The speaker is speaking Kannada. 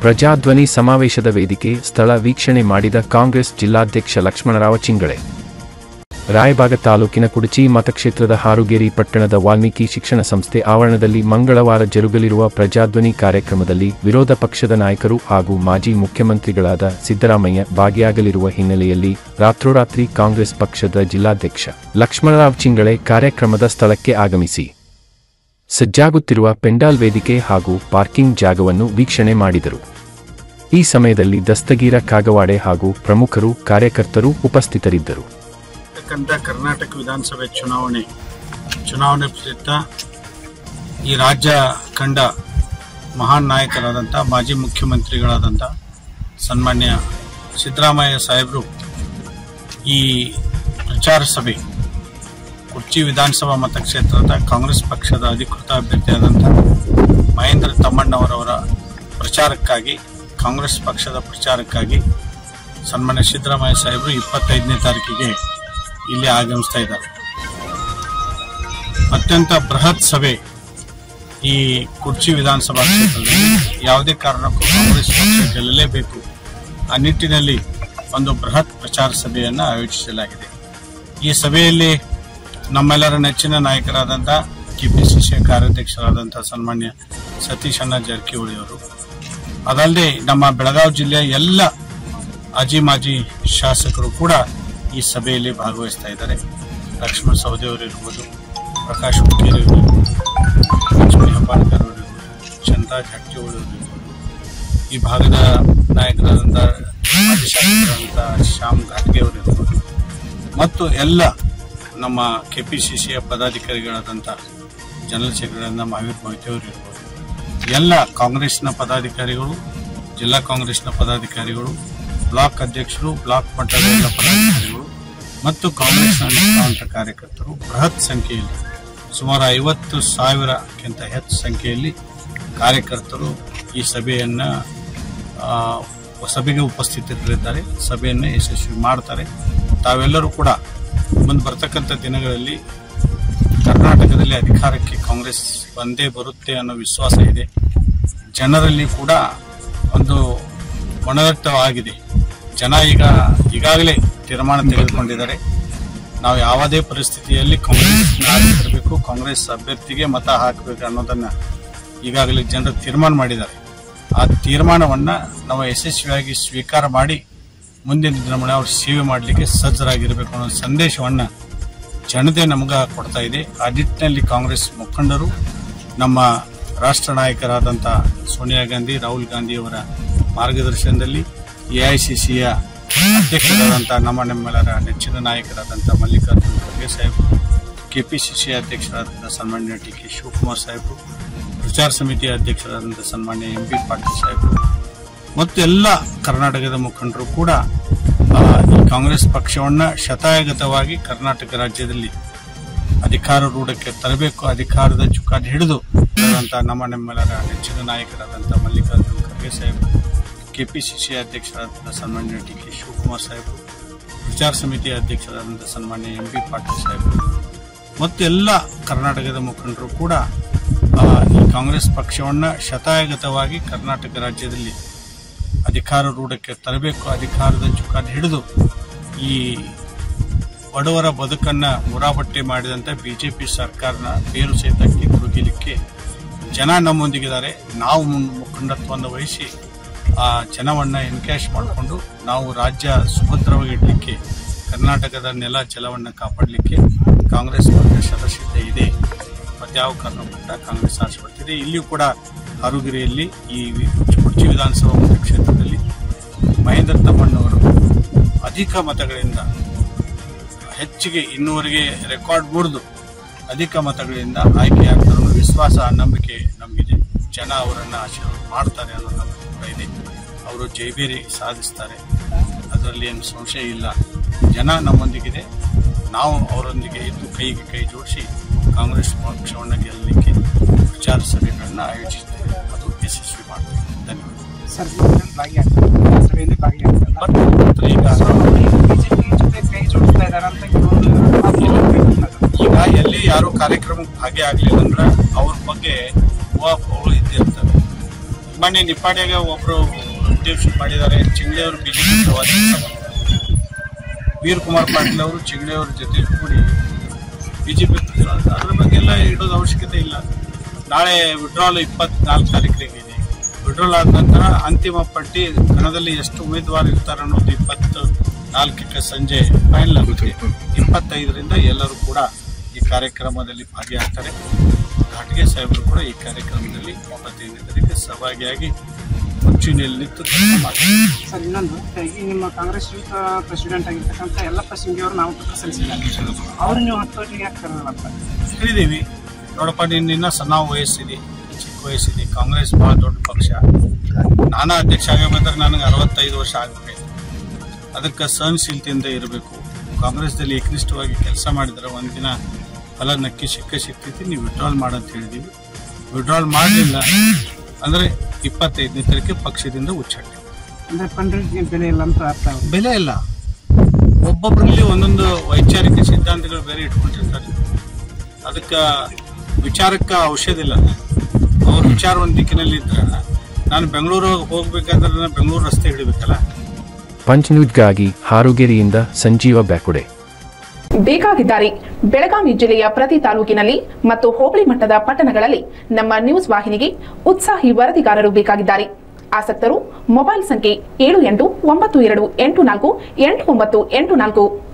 ಪ್ರಜಾಧ್ವನಿ ಸಮಾವೇಶದ ವೇದಿಕೆ ಸ್ಥಳ ವೀಕ್ಷಣೆ ಮಾಡಿದ ಕಾಂಗ್ರೆಸ್ ಜಿಲ್ಲಾಧ್ಯಕ್ಷ ಲಕ್ಷ್ಮಣರಾವ ಚಿಂಗಳೆ ರಾಯಬಾಗ ತಾಲೂಕಿನ ಕುಡಚಿ ಮತಕ್ಷೇತ್ರದ ಹಾರುಗೇರಿ ಪಟ್ಟಣದ ವಾಲ್ಮೀಕಿ ಶಿಕ್ಷಣ ಸಂಸ್ಥೆ ಆವರಣದಲ್ಲಿ ಮಂಗಳವಾರ ಜರುಗಲಿರುವ ಪ್ರಜಾಧ್ವನಿ ಕಾರ್ಯಕ್ರಮದಲ್ಲಿ ವಿರೋಧ ಪಕ್ಷದ ನಾಯಕರು ಹಾಗೂ ಮಾಜಿ ಮುಖ್ಯಮಂತ್ರಿಗಳಾದ ಸಿದ್ದರಾಮಯ್ಯ ಭಾಗಿಯಾಗಲಿರುವ ಹಿನ್ನೆಲೆಯಲ್ಲಿ ರಾತ್ರೋರಾತ್ರಿ ಕಾಂಗ್ರೆಸ್ ಪಕ್ಷದ ಜಿಲ್ಲಾಧ್ಯಕ್ಷ ಲಕ್ಷ್ಮಣರಾವ್ ಚಿಂಗಳೆ ಕಾರ್ಯಕ್ರಮದ ಸ್ಥಳಕ್ಕೆ ಆಗಮಿಸಿ ಸಜ್ಜಾಗುತ್ತಿರುವ ಪೆಂಡಾಲ್ ವೇದಿಕೆ ಹಾಗೂ ಪಾರ್ಕಿಂಗ್ ಜಾಗವನ್ನು ವೀಕ್ಷಣೆ ಮಾಡಿದರು ಈ ಸಮಯದಲ್ಲಿ ದಸ್ತಗೀರ ಕಾಗವಾಡೆ ಹಾಗೂ ಪ್ರಮುಖರು ಕಾರ್ಯಕರ್ತರು ಉಪಸ್ಥಿತರಿದ್ದರು ಇರ್ತಕ್ಕಂಥ ಕರ್ನಾಟಕ ವಿಧಾನಸಭೆ ಚುನಾವಣೆ ಚುನಾವಣೆ ಪ್ರಯುಕ್ತ ಈ ರಾಜ್ಯ ಕಂಡ ಮಹಾನ್ ನಾಯಕರಾದಂಥ ಮಾಜಿ ಮುಖ್ಯಮಂತ್ರಿಗಳಾದಂಥ ಸನ್ಮಾನ್ಯ ಸಿದ್ದರಾಮಯ್ಯ ಸಾಹೇಬರು ಈ ಪ್ರಚಾರ ಸಭೆ ಕುರ್ಚಿ ವಿಧಾನಸಭಾ ಮತಕ್ಷೇತ್ರದ ಕಾಂಗ್ರೆಸ್ ಪಕ್ಷದ ಅಧಿಕೃತ ಅಭ್ಯರ್ಥಿಯಾದಂಥ ಮಹೇಂದ್ರ ತಮ್ಮಣ್ಣವರವರ ಪ್ರಚಾರಕ್ಕಾಗಿ ಕಾಂಗ್ರೆಸ್ ಪಕ್ಷದ ಪ್ರಚಾರಕ್ಕಾಗಿ ಸನ್ಮಾನ್ಯ ಸಿದ್ದರಾಮಯ್ಯ ಸಾಹೇಬರು ಇಪ್ಪತ್ತೈದನೇ ತಾರೀಕಿಗೆ ಇಲ್ಲಿ ಆಗಮಿಸ್ತಾ ಇದ್ದಾರೆ ಅತ್ಯಂತ ಬೃಹತ್ ಸಭೆ ಈ ಕುರ್ಚಿ ವಿಧಾನಸಭಾ ಕ್ಷೇತ್ರದಲ್ಲಿ ಯಾವುದೇ ಕಾರಣಕ್ಕೂ ಕಾಂಗ್ರೆಸ್ ಪಕ್ಷ ಗೆಲ್ಲಲೇಬೇಕು ಆ ನಿಟ್ಟಿನಲ್ಲಿ ಒಂದು ಬೃಹತ್ ಪ್ರಚಾರ ಸಭೆಯನ್ನು ಆಯೋಜಿಸಲಾಗಿದೆ ಈ ಸಭೆಯಲ್ಲಿ ನಮ್ಮೆಲ್ಲರ ನೆಚ್ಚಿನ ನಾಯಕರಾದಂಥ ಕೆಪಿಸಿಸಿ ಕಾರ್ಯಾಧ್ಯಕ್ಷರಾದಂಥ ಸನ್ಮಾನ್ಯ ಸತೀಶ್ ಅಣ್ಣ ಜಾರಕಿಹೊಳಿ ಅವರು ಅದಲ್ಲದೆ ನಮ್ಮ ಬೆಳಗಾವಿ ಜಿಲ್ಲೆಯ ಎಲ್ಲ ಅಜಿ ಮಾಜಿ ಶಾಸಕರು ಕೂಡ ಈ ಸಭೆಯಲ್ಲಿ ಭಾಗವಹಿಸ್ತಾ ಇದ್ದಾರೆ ಲಕ್ಷ್ಮಣ ಸವದಿ ಅವರು ಇರ್ಬೋದು ಪ್ರಕಾಶ್ ಹುಕ್ಕೇರಿ ಅವರು ಇರ್ಬೋದು ಲಕ್ಷ್ಮೀ ಹೆಬ್ಬಾಳ್ಕರ್ ಅವರು ಇರ್ಬೋದು ಚಂದ್ರರಾಜ್ ಹಟ್ಟಿಹೊಳಿ ಅವರು ಇರ್ಬೋದು ಈ ಭಾಗದ ನಾಯಕರಾದಂಥ ಮಾಜಿ ಶಾಸಕರಾದಂಥ ಶ್ಯಾಮ್ ಘಾಟ್ಗೆ ಅವರು ಇರ್ಬೋದು ಮತ್ತು ಎಲ್ಲ ನಮ್ಮ ಕೆಪಿಸಿಸಿಯ ಪದಾಧಿಕಾರಿಗಳಾದಂಥ ಜನರಲ್ ಸೆಕ್ರೆಟರಿಯಿಂದ ಮಹಾವೀರ್ ಮೊಯ್ತೆ ಅವರು ಇರ್ಬೋದು ಎಲ್ಲ ಕಾಂಗ್ರೆಸ್ನ ಪದಾಧಿಕಾರಿಗಳು ಜಿಲ್ಲಾ ಕಾಂಗ್ರೆಸ್ನ ಪದಾಧಿಕಾರಿಗಳು ಬ್ಲಾಕ್ ಅಧ್ಯಕ್ಷರು ಬ್ಲಾಕ್ ಮಟ್ಟದ ಎಲ್ಲ ಪದಾಧಿಕಾರಿಗಳು ಮತ್ತು ಕಾಂಗ್ರೆಸ್ನ ನಿಷ್ಠಾವಂತ ಕಾರ್ಯಕರ್ತರು ಬೃಹತ್ ಸಂಖ್ಯೆಯಲ್ಲಿ ಸುಮಾರು ಐವತ್ತು ಸಾವಿರಕ್ಕಿಂತ ಹೆಚ್ಚು ಸಂಖ್ಯೆಯಲ್ಲಿ ಕಾರ್ಯಕರ್ತರು ಈ ಸಭೆಯನ್ನ ಆ, ಸಭೆಗೆ ಉಪಸ್ಥಿತರಿದ್ದಾರೆ ಸಭೆಯನ್ನು ಯಶಸ್ವಿ ಮಾಡ್ತಾರೆ ತಾವೆಲ್ಲರೂ ಕೂಡ ಮುಂದೆ ಬರ್ತಕ್ಕಂಥ ದಿನಗಳಲ್ಲಿ ಕರ್ನಾಟಕದಲ್ಲಿ ಅಧಿಕಾರಕ್ಕೆ ಕಾಂಗ್ರೆಸ್ ಬಂದೇ ಬರುತ್ತೆ ಅನ್ನೋ ವಿಶ್ವಾಸ ಇದೆ ಜನರಲ್ಲಿ ಕೂಡ ಒಂದು ಮನದಟ್ಟವಾಗಿದೆ ಜನ ಈಗ ಈಗಾಗಲೇ ತೀರ್ಮಾನ ತೆಗೆದುಕೊಂಡಿದ್ದಾರೆ ನಾವು ಯಾವುದೇ ಪರಿಸ್ಥಿತಿಯಲ್ಲಿ ಕಾಂಗ್ರೆಸ್ ತರಬೇಕು ಕಾಂಗ್ರೆಸ್ ಅಭ್ಯರ್ಥಿಗೆ ಮತ ಹಾಕಬೇಕು ಅನ್ನೋದನ್ನ ಈಗಾಗಲೇ ಜನರು ತೀರ್ಮಾನ ಮಾಡಿದ್ದಾರೆ ಆ ತೀರ್ಮಾನವನ್ನ ನಾವು ಯಶಸ್ವಿಯಾಗಿ ಸ್ವೀಕಾರ ಮಾಡಿ ಮುಂದಿನ ದಿನಮಾನ ಅವ್ರ ಸೇವೆ ಮಾಡಲಿಕ್ಕೆ ಸಜ್ಜರಾಗಿರಬೇಕು ಅನ್ನೋ ಸಂದೇಶವನ್ನ ಜನತೆ ನಮಗ ಕೊಡ್ತಾ ಇದೆ ಆ ನಿಟ್ಟಿನಲ್ಲಿ ಕಾಂಗ್ರೆಸ್ ಮುಖಂಡರು ನಮ್ಮ ರಾಷ್ಟ್ರ ನಾಯಕರಾದಂಥ ಸೋನಿಯಾ ಗಾಂಧಿ ರಾಹುಲ್ ಗಾಂಧಿ ಅವರ ಮಾರ್ಗದರ್ಶನದಲ್ಲಿ ಎಐಸಿಸಿಯ ಅಧ್ಯಕ್ಷರಾದಂಥ ನಮ್ಮ ನಮ್ಮೆಲ್ಲರ ನೆಚ್ಚಿನ ನಾಯಕರಾದಂಥ ಮಲ್ಲಿಕಾರ್ಜುನ ಖರ್ಗೆ ಸಾಹೇಬರು ಕೆಪಿಸಿಸಿ ಅಧ್ಯಕ್ಷರಾದಂಥ ಸನ್ಮಾನ್ಯ ಟಿ ಕೆ ಶಿವಕುಮಾರ್ ಸಾಹೇಬರು ಪ್ರಚಾರ ಸಮಿತಿಯ ಅಧ್ಯಕ್ಷರಾದಂಥ ಸನ್ಮಾನ್ಯ ಎಂ ಬಿ ಪಾಟೀಲ್ ಸಾಹೇಬರು ಮತ್ತು ಎಲ್ಲ ಕರ್ನಾಟಕದ ಮುಖಂಡರು ಕೂಡ ಆ, ಈ ಕಾಂಗ್ರೆಸ್ ಪಕ್ಷವನ್ನ ಶತಾಯಗತವಾಗಿ ಕರ್ನಾಟಕ ರಾಜ್ಯದಲ್ಲಿ ಅಧಿಕಾರ ರೂಢಕ್ಕೆ ತರಬೇಕು ಅಧಿಕಾರದ ಚುಕ್ಕಾಣಿ ಹಿಡಿದು ಇರುವಂತ ನಮ್ಮ ನಮ್ಮೆಲ್ಲರ ನೆಚ್ಚಿನ ನಾಯಕರಾದಂಥ ಮಲ್ಲಿಕಾರ್ಜುನ ಖರ್ಗೆ ಸಾಹೇಬರು ಕೆಪಿಸಿಸಿ ಅಧ್ಯಕ್ಷರಾದಂಥ ಸನ್ಮಾನ್ಯ ಟಿ ಕೆ ಶಿವಕುಮಾರ್ ಸಾಹೇಬರು ಪ್ರಚಾರ ಸಮಿತಿಯ ಅಧ್ಯಕ್ಷರಾದಂಥ ಸನ್ಮಾನ್ಯ ಎಂ ಬಿ ಪಾಟೀಲ್ ಸಾಹೇಬರು ಮತ್ತು ಎಲ್ಲ ಕರ್ನಾಟಕದ ಮುಖಂಡರು ಕೂಡ ಆ, ಈ ಕಾಂಗ್ರೆಸ್ ಪಕ್ಷವನ್ನ ಶತಾಯಗತವಾಗಿ ಕರ್ನಾಟಕ ರಾಜ್ಯದಲ್ಲಿ ಅಧಿಕಾರ ರೂಢಕ್ಕೆ ತರಬೇಕು ಅಧಿಕಾರದ ಚುಕ್ಕಾಣಿ ಹಿಡಿದು ಈ ಬಡವರ ಬದುಕನ್ನ ಮುರಾಬಟ್ಟೆ ಮಾಡಿದಂತ ಬಿಜೆಪಿ ಸರ್ಕಾರನ ಬೇರು ಸಹಿತಕ್ಕೆ ಹುಡುಗಿಲಿಕ್ಕೆ ಜನ ನಮ್ಮೊಂದಿಗಿದ್ದಾರೆ ನಾವು ಮುನ್- ಮುಖಂಡತ್ವವನ್ನು ವಹಿಸಿ ಆ ಜನವನ್ನ ಎನ್ಕ್ಯಾಶ್ ಮಾಡಿಕೊಂಡು ನಾವು ರಾಜ್ಯ ಸುಭದ್ರವಾಗಿ ಇಡಲಿಕ್ಕೆ ಕರ್ನಾಟಕದ ನೆಲ ಜಲವನ್ನು ಕಾಪಾಡಲಿಕ್ಕೆ ಕಾಂಗ್ರೆಸ್ ಪಕ್ಷ ಸದಸ್ಯತೆ ಇದೆ ಮತ್ಯಾವ ಕಾರಣಕ್ಕೂ ಕೂಡ ಕಾಂಗ್ರೆಸ್ ಆಶಪಡ್ತಿದೆ ಇಲ್ಲಿಯೂ ಕೂಡ ಹಾರುಗಿರಿಯಲ್ಲಿ ಈ ವಿ- ಕುರ್ಚಿ ವಿಧಾನಸಭಾ ಮತಕ್ಷೇತ್ರದಲ್ಲಿ ಮಹೇಂದ್ರ ತಮ್ಮಣ್ಣವರು ಅಧಿಕ ಮತಗಳಿಂದ ಹೆಚ್ಚಿಗೆ ಇನ್ನೂವರೆಗೆ ರೆಕಾರ್ಡ್ ಮುರಿದು ಅಧಿಕ ಮತಗಳಿಂದ ಆಯ್ಕೆಯಾಗ್ತಾರೆ ಅನ್ನೋ ವಿಶ್ವಾಸ ನಂಬಿಕೆ ನಮಗಿದೆ ಜನ ಅವರನ್ನು ಆಶೀರ್ವಾದ ಮಾಡ್ತಾರೆ ಅನ್ನೋ ನಂಬಿಕೆ ಕೂಡ ಇದೆ ಅವರು ಜೈಬೇರಿ ಸಾಧಿಸ್ತಾರೆ ಅದರಲ್ಲಿ ಏನು ಸಂಶಯ ಇಲ್ಲ ಜನ ನಮ್ಮೊಂದಿಗಿದೆ ನಾವು ಅವರೊಂದಿಗೆ ಇದ್ದು ಕೈಗೆ ಕೈ ಜೋಡಿಸಿ ಕಾಂಗ್ರೆಸ್ ಪಕ್ಷವನ್ನು ಗೆಲ್ಲಲಿಕ್ಕೆ ವಿಚಾರ ಸಭೆಗಳನ್ನು ಆಯೋಜಿಸ್ತೇವೆ ಅದು ಯಶಸ್ವಿ ಮಾಡ್ತೇವೆ ಧನ್ಯವಾದ ಸರ್ ಇದರಲ್ಲಿ ಭಾಗಿಯಾಗ್ತಾರೆ ಸಭೆಯಲ್ಲಿ ಭಾಗಿಯಾಗ್ತಾರೆ ಮತ್ತು ಈಗ ಬಿಜೆಪಿ ಜೊತೆ ಕೈ ಜೋಡಿಸ್ತಾ ಇದಾರೆ ಅಂತ ಕೆಲವೊಂದು ಮಾತುಗಳು ಈಗ ಎಲ್ಲಿ ಯಾರು ಕಾರ್ಯಕ್ರಮಕ್ಕೆ ಭಾಗಿಯಾಗಲಿಲ್ಲ ಅಂದ್ರೆ ಅವ್ರ ಬಗ್ಗೆ ಊಹಾಪೋಹಗಳು ಇದ್ದೇ ಇರ್ತವೆ ಮೊನ್ನೆ ನಿಪ್ಪಾಣಿಯಾಗ ಒಬ್ರು ಡಿಎಫ್ಸಿ ಮಾಡಿದ್ದಾರೆ ಚಿಂಗ್ಳಿ ಅವರು ಬಿಜೆಪಿ ವೀರ್ ಕುಮಾರ್ ಪಾಟೀಲ್ ಅವರು ಚಿಂಗ್ಳಿ ಅವ್ರ ಜೊತೆ ಕೂಡಿ ಬಿಜೆಪಿ ಅದ್ರ ಬಗ್ಗೆ ಎಲ್ಲ ಇಡೋದು ಅವಶ್ಯಕತೆ ಇಲ್ಲ ನಾಳೆ ವಿಡ್ರಾಲ್ ಇಪ್ಪತ್ನಾಲ್ಕು ತಾರೀಕಿಗೆ ಇದೆ ವಿಡ್ರಾಲ್ ಆದ ನಂತರ ಅಂತಿಮ ಪಟ್ಟಿ ಕಣದಲ್ಲಿ ಎಷ್ಟು ಉಮೇದುವಾರ ಇರ್ತಾರೆ ಅನ್ನೋದು ಇಪ್ಪತ್ತು ನಾಲ್ಕಕ್ಕೆ ಸಂಜೆ ಫೈನಲ್ ಆಗುತ್ತೆ ಇಪ್ಪತ್ತೈದರಿಂದ ಎಲ್ಲರೂ ಕೂಡ ಈ ಕಾರ್ಯಕ್ರಮದಲ್ಲಿ ಭಾಗಿಯಾಗ್ತಾರೆ ಘಾಟ್ಗೆ ಸಾಹೇಬರು ಕೂಡ ಈ ಕಾರ್ಯಕ್ರಮದಲ್ಲಿ ಇಪ್ಪತ್ತೈದನೇ ತಾರೀಕು ಸಹಭಾಗಿಯಾಗಿ ಮುಂಚೂಣಿಯಲ್ಲಿ ನಿಂತು ಕೆಲಸ ಮಾಡ್ತಾರೆ ಸರ್ ಇನ್ನೊಂದು ಈ ನಿಮ್ಮ ಕಾಂಗ್ರೆಸ್ ಯೂತ್ ಪ್ರೆಸಿಡೆಂಟ್ ಆಗಿರ್ತಕ್ಕಂಥ ಯಲ್ಲಪ್ಪ ಸಿಂಗಿ ಅವರು ನಾಮಪತ್ರ ಸಲ್ಲಿಸಿದ್ದಾರೆ ಅವ್ರು ನೀವು ಹತ್ತೋಟಿಗೆ ಯಾಕೆ ಕರೆದಲ್ಲ ಅಂತ ಹೇಳಿದೀವಿ ನೋಡಪ್ಪ ನಿನ್ನ ಇನ್ನ ಸಣ್ಣ ವಯಸ್ಸಿದೆ ಚಿಕ್ಕ ವಯಸ್ಸಿದೆ ಕಾಂಗ್ರೆಸ್ ಬಹಳ ದೊಡ್ಡ ಪಕ್ಷ ನಾನು ಅಧ್ಯಕ್ಷ ಆಗಬೇಕಾದ್ರೆ ನನಗೆ ಅರವತ್ತೈದು ವರ್ಷ ಆಗಬೇಕು ಅದಕ್ಕೆ ಸಹನಶೀಲತೆಯಿಂದ ಇರಬೇಕು ಕಾಂಗ್ರೆಸ್ದಲ್ಲಿ ಏಕನಿಷ್ಠವಾಗಿ ಕೆಲಸ ಮಾಡಿದ್ರೆ ಒಂದಿನ ಫಲ ನಕ್ಕಿ ಸಿಕ್ಕ ಸಿಗ್ತೈತಿ ನೀವು ವಿಡ್ರಾಲ್ ಮಾಡಂತ ಹೇಳಿದೀವಿ ವಿಡ್ರಾಲ್ ಮಾಡಲಿಲ್ಲ ಅಂದ್ರೆ ಇಪ್ಪತ್ತೈದನೇ ತಾರೀಕು ಪಕ್ಷದಿಂದ ಉಚ್ಚಾಟನೆ ಅಂದ್ರೆ ಪಂಡ್ರಿಗೆ ಬೆಲೆ ಇಲ್ಲ ಅಂತ ಅರ್ಥ ಆಗುತ್ತೆ ಬೆಲೆ ಇಲ್ಲ ಒಬ್ಬೊಬ್ಬರಲ್ಲಿ ಒಂದೊಂದು ವೈಚಾರಿಕ ಸಿದ್ಧಾಂತಗಳು ಬೇರೆ ಇಟ್ಕೊಂಡಿರ್ತಾರೆ ಅದಕ್ಕೆ ವಿಚಾರಕ್ಕೆ ಔಷಧ ಇಲ್ಲ ಅವ್ರ ವಿಚಾರ ಒಂದು ದಿಕ್ಕಿನಲ್ಲಿ ಇದ್ರೆ ನಾನು ಬೆಂಗಳೂರು ಹೋಗ್ಬೇಕಾದ್ರೆ ನಾನು ಬೆಂಗಳೂರು ರಸ್ತೆ ಹಿಡಿಬೇಕಲ್ಲ ಪಂಚ್ ನ್ಯೂಸ್ಗಾಗಿ ಹಾರುಗೆರೆಯಿಂದ ಸಂಜೀವ ಬ್ಯಾಕುಡೆ ಬೇಕಾಗಿದ್ದಾರೆ ಬೆಳಗಾವಿ ಜಿಲ್ಲೆಯ ಪ್ರತಿ ತಾಲೂಕಿನಲ್ಲಿ ಮತ್ತು ಹೋಬಳಿ ಮಟ್ಟದ ಪಟ್ಟಣಗಳಲ್ಲಿ ನಮ್ಮ ನ್ಯೂಸ್ ವಾಹಿನಿಗೆ ಉತ್ಸಾಹಿ ವರದಿಗಾರರು ಬೇಕಾಗಿದ್ದಾರೆ ಆಸಕ್ತರು ಮೊಬೈಲ್ ಸಂಖ್ಯೆ ಏಳು ಎಂಟು ಒಂಬತ್ತು ಎರಡು ಎಂಟು ನಾಲ್ಕು ಎಂಟು ಒಂಬತ್ತು ಎಂಟು ನಾಲ್ಕು